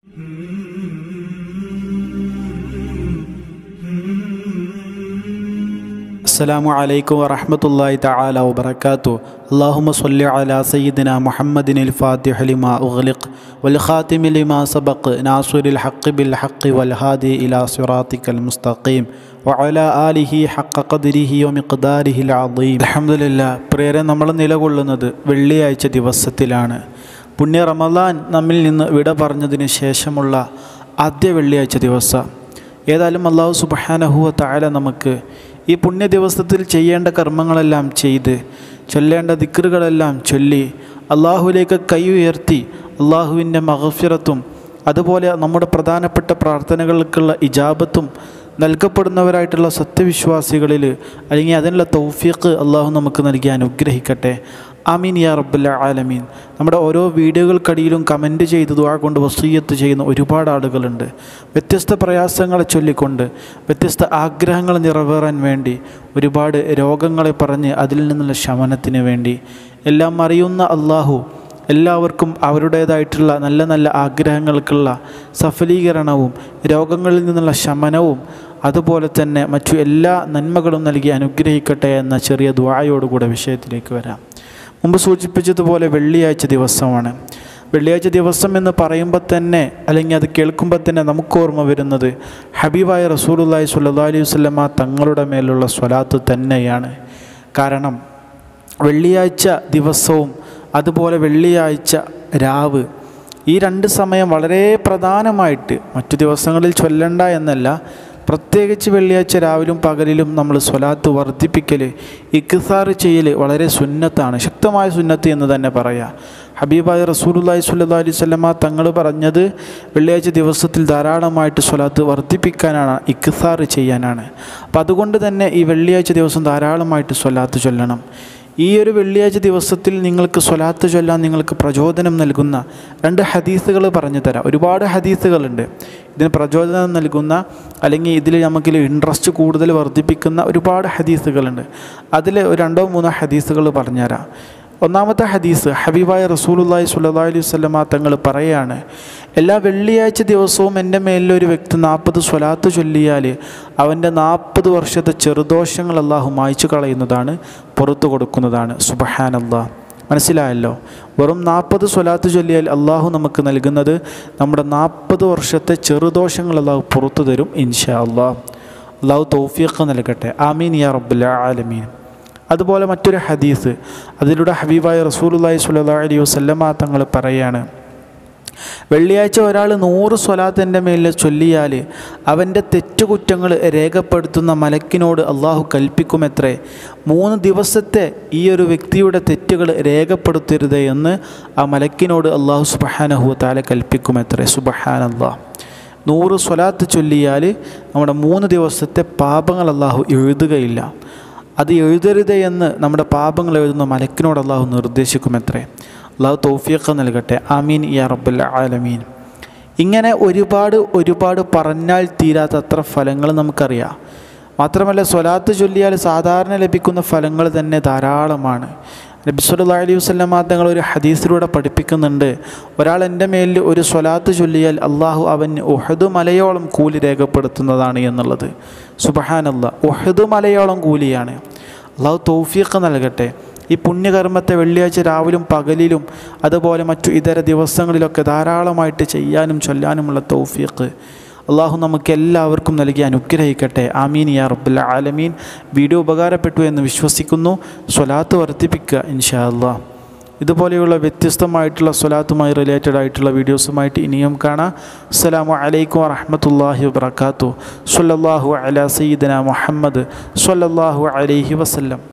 السلام عليكم ورحمة الله تعالى وبركاته اللهم صل على سيدنا محمد الفاتح لما أغلق والخاتم لما سبق ناصر الحق بالحق والهادي إلى صراطك المستقيم وعلى آله حق قدره ومقداره العظيم الحمد لله പ്രിയരെ നമ്മൾ നിലകൊള്ളുന്നത് വെള്ളിയാഴ്ച ദിവസത്തിലാണ് പുണ്യ റമദാൻ നമ്മിൽ നിന്ന് വിട പറഞ്ഞതിന് ശേഷമുള്ള ആദ്യ വെള്ളിയാഴ്ച ദിവസം ഏതായാലും അള്ളാഹു സുബഹാനഹുവ താല നമുക്ക് ഈ പുണ്യ ദിവസത്തിൽ ചെയ്യേണ്ട കർമ്മങ്ങളെല്ലാം ചെയ്ത് ചൊല്ലേണ്ട ദിക്റുകളെല്ലാം ചൊല്ലി അള്ളാഹുവിലേക്ക് കൈ ഉയർത്തി അള്ളാഹുവിൻ്റെ മഹഫിറത്തും അതുപോലെ നമ്മുടെ പ്രധാനപ്പെട്ട പ്രാർത്ഥനകൾക്കുള്ള ഇജാബത്തും നൽകപ്പെടുന്നവരായിട്ടുള്ള സത്യവിശ്വാസികളിൽ അല്ലെങ്കിൽ അതിനുള്ള തൗഫീഖ് അള്ളാഹു നമുക്ക് നൽകി അനുഗ്രഹിക്കട്ടെ ആമീൻ യാ റബ്ബുല്ല ആലമീൻ നമ്മുടെ ഓരോ വീഡിയോകൾക്കടിയിലും കമൻറ്റ് ചെയ്ത് ദുആ കൊണ്ട് വസീയത്ത് ചെയ്യുന്ന ഒരുപാട് ആളുകളുണ്ട് വ്യത്യസ്ത പ്രയാസങ്ങളെ ചൊല്ലിക്കൊണ്ട് വ്യത്യസ്ത ആഗ്രഹങ്ങൾ നിറവേറാൻ വേണ്ടി ഒരുപാട് രോഗങ്ങളെ പറഞ്ഞ് അതിൽ നിന്നുള്ള ശമനത്തിന് വേണ്ടി എല്ലാം അറിയുന്ന അള്ളാഹു എല്ലാവർക്കും അവരുടേതായിട്ടുള്ള നല്ല നല്ല ആഗ്രഹങ്ങൾക്കുള്ള സഫലീകരണവും രോഗങ്ങളിൽ നിന്നുള്ള ശമനവും അതുപോലെ തന്നെ മറ്റു എല്ലാ നന്മകളും നൽകി അനുഗ്രഹിക്കട്ടെ എന്ന ചെറിയ ദ്വായോടുകൂടെ വിഷയത്തിലേക്ക് വരാം മുമ്പ് സൂചിപ്പിച്ചതുപോലെ വെള്ളിയാഴ്ച ദിവസമാണ് വെള്ളിയാഴ്ച ദിവസം എന്ന് പറയുമ്പോൾ തന്നെ അല്ലെങ്കിൽ അത് കേൾക്കുമ്പോൾ തന്നെ നമുക്ക് ഓർമ്മ വരുന്നത് ഹബീബായ റസൂലുല്ലാഹി സ്വല്ലല്ലാഹി അലൈഹി വസല്ലമ തങ്ങളുടെ മേലുള്ള സ്വലാത്ത് തന്നെയാണ് കാരണം വെള്ളിയാഴ്ച ദിവസവും അതുപോലെ വെള്ളിയാഴ്ച രാവ് ഈ രണ്ട് സമയം വളരെ പ്രധാനമായിട്ട് മറ്റു ദിവസങ്ങളിൽ ചൊല്ലണ്ട എന്നല്ല പ്രത്യേകിച്ച് വെള്ളിയാഴ്ച രാവിലും പകലിലും നമ്മൾ സ്വലാത്ത് വർദ്ധിപ്പിക്കൽ ഇക്സാർ ചെയ്യൽ വളരെ സുന്നത്താണ് ശക്തമായ സുന്നത്ത് എന്ന് തന്നെ പറയാം ഹബീബായ റസൂലുല്ലാഹി സ്വല്ലല്ലാഹി അലൈഹി വസല്ലമ തങ്ങൾ പറഞ്ഞത് വെള്ളിയാഴ്ച ദിവസത്തിൽ ധാരാളമായിട്ട് സ്വലാത്ത് വർദ്ധിപ്പിക്കാനാണ് ഇക്സാർ ചെയ്യാനാണ് അപ്പം അതുകൊണ്ട് തന്നെ ഈ വെള്ളിയാഴ്ച ദിവസം ധാരാളമായിട്ട് സ്വലാത്ത് ചൊല്ലണം ഈ ഒരു വെള്ളിയാഴ്ച ദിവസത്തിൽ നിങ്ങൾക്ക് സ്വലാത്ത് ചൊല്ലാൻ നിങ്ങൾക്ക് പ്രചോദനം നൽകുന്ന രണ്ട് ഹദീസുകൾ പറഞ്ഞു തരാം ഒരുപാട് ഹദീസുകളുണ്ട് ഇതിന് പ്രചോദനം നൽകുന്ന അല്ലെങ്കിൽ ഇതിൽ നമുക്ക് ഇൻട്രസ്റ്റ് കൂടുതൽ വർദ്ധിപ്പിക്കുന്ന ഒരുപാട് ഹദീസുകളുണ്ട് അതിൽ ഒരു രണ്ടോ മൂന്നോ ഹദീസുകൾ പറഞ്ഞുതരാം ഒന്നാമത്തെ ഹദീസ് ഹബീബായ റസൂലുല്ലാഹി സ്വല്ലല്ലാഹി അലൈഹി വസല്ലമ തങ്ങൾ പറയാണ് എല്ലാ വെള്ളിയാഴ്ച ദിവസവും എൻ്റെ മേലിൽ ഒരു വ്യക്തി നാൽപ്പത് സ്വലാത്ത് ചൊല്ലിയാൽ അവൻ്റെ നാൽപ്പത് വർഷത്തെ ചെറുദോഷങ്ങൾ അള്ളാഹു മായ്ച്ചു കളയുന്നതാണ് പുറത്തു കൊടുക്കുന്നതാണ് സുബഹാനല്ലാ മനസ്സിലായല്ലോ വെറും നാൽപ്പത് സ്വലാത്ത് ചൊല്ലിയാൽ അള്ളാഹു നമുക്ക് നൽകുന്നത് നമ്മുടെ നാൽപ്പത് വർഷത്തെ ചെറുദോഷങ്ങൾ അള്ളാഹു പുറത്തു തരും ഇൻഷാ അള്ളാഹ് അള്ളാഹു തൗഫീഖ് നൽകട്ടെ ആമീൻ യാ റബ്ബുല്ല ആലമീൻ അതുപോലെ മറ്റൊരു ഹദീസ് അതിലൂടെ ഹബീബായ റസൂലുല്ലാഹി സ്വല്ലല്ലാഹി അലൈഹി വസല്ലമ തങ്ങൾ പറയാണ് വെള്ളിയാഴ്ച ഒരാൾ നൂറ് സ്വലാത്തിൻ്റെ മേലിൽ ചൊല്ലിയാൽ അവൻ്റെ തെറ്റുകുറ്റങ്ങൾ രേഖപ്പെടുത്തുന്ന മലക്കിനോട് അള്ളാഹു കൽപ്പിക്കുമെത്രേ മൂന്ന് ദിവസത്തെ ഈ ഒരു വ്യക്തിയുടെ തെറ്റുകൾ രേഖപ്പെടുത്തരുത് എന്ന് ആ മലക്കിനോട് അള്ളാഹു സുബഹാനഹു താല കൽപ്പിക്കുമെത്രേ സുബഹാനല്ലാഹ് നൂറ് സ്വലാത്ത് ചൊല്ലിയാൽ നമ്മുടെ മൂന്ന് ദിവസത്തെ പാപങ്ങൾ അള്ളാഹു എഴുതുകയില്ല അത് എഴുതരുത് എന്ന് നമ്മുടെ പാപങ്ങൾ എഴുതുന്ന മലക്കിനോട് അള്ളാഹു നിർദ്ദേശിക്കുമത്രേ അള്ളാഹു തൗഫീഖ് നൽകട്ടെ ആമീൻ യാ റബ്ബുൽ ആലമീൻ ഇങ്ങനെ ഒരുപാട് ഒരുപാട് പറഞ്ഞാൽ തീരാത്തത്ര ഫലങ്ങൾ നമുക്കറിയാം മാത്രമല്ല സ്വലാത്ത് ചൊല്ലിയാൽ സാധാരണ ലഭിക്കുന്ന ഫലങ്ങൾ തന്നെ ധാരാളമാണ് നബി സല്ലല്ലാഹു അലൈഹി വസല്ലമ തങ്ങൾ ഒരു ഹദീസിലൂടെ പഠിപ്പിക്കുന്നുണ്ട് ഒരാൾ എൻ്റെ മേലിൽ ഒരു സ്വലാത്ത് ചൊല്ലിയാൽ അള്ളാഹു അവന് ഉഹദ് മലയോളം കൂലി രേഖപ്പെടുത്തുന്നതാണ് എന്നുള്ളത് സുബഹാനല്ല ഉഹദ് മലയോളം കൂലിയാണ് അള്ളാഹു തൗഫീഖ് നൽകട്ടെ ഈ പുണ്യകർമ്മത്തെ വെള്ളിയാഴ്ച രാവിലും പകലിലും അതുപോലെ മറ്റു ഇതര ദിവസങ്ങളിലൊക്കെ ധാരാളമായിട്ട് ചെയ്യാനും ചൊല്ലാനുമുള്ള തൗഫീഖ് അള്ളാഹു നമുക്ക് എല്ലാവർക്കും നൽകി അനുഗ്രഹിക്കട്ടെ ആമീൻ യാ റബ്ബുൽ ആലമീൻ വീഡിയോ ഉപകാരപ്പെട്ടു എന്ന് വിശ്വസിക്കുന്നു സ്വലാത്ത് വർദ്ധിപ്പിക്കുക ഇൻഷാ അള്ളാഹ് ഇതുപോലെയുള്ള വ്യത്യസ്തമായിട്ടുള്ള സ്വലാത്തുമായി റിലേറ്റഡ് ആയിട്ടുള്ള വീഡിയോസുമായിട്ട് ഇനിയും കാണാം അസ്സലാമു അലൈക്കും വറഹമത്തല്ലാഹി വബർക്കാത്തു സ്വല്ലല്ലാഹു അലാ സയ്യിദന മുഹമ്മദ് സ്വല്ലല്ലാഹു അലൈഹി വസല്ലം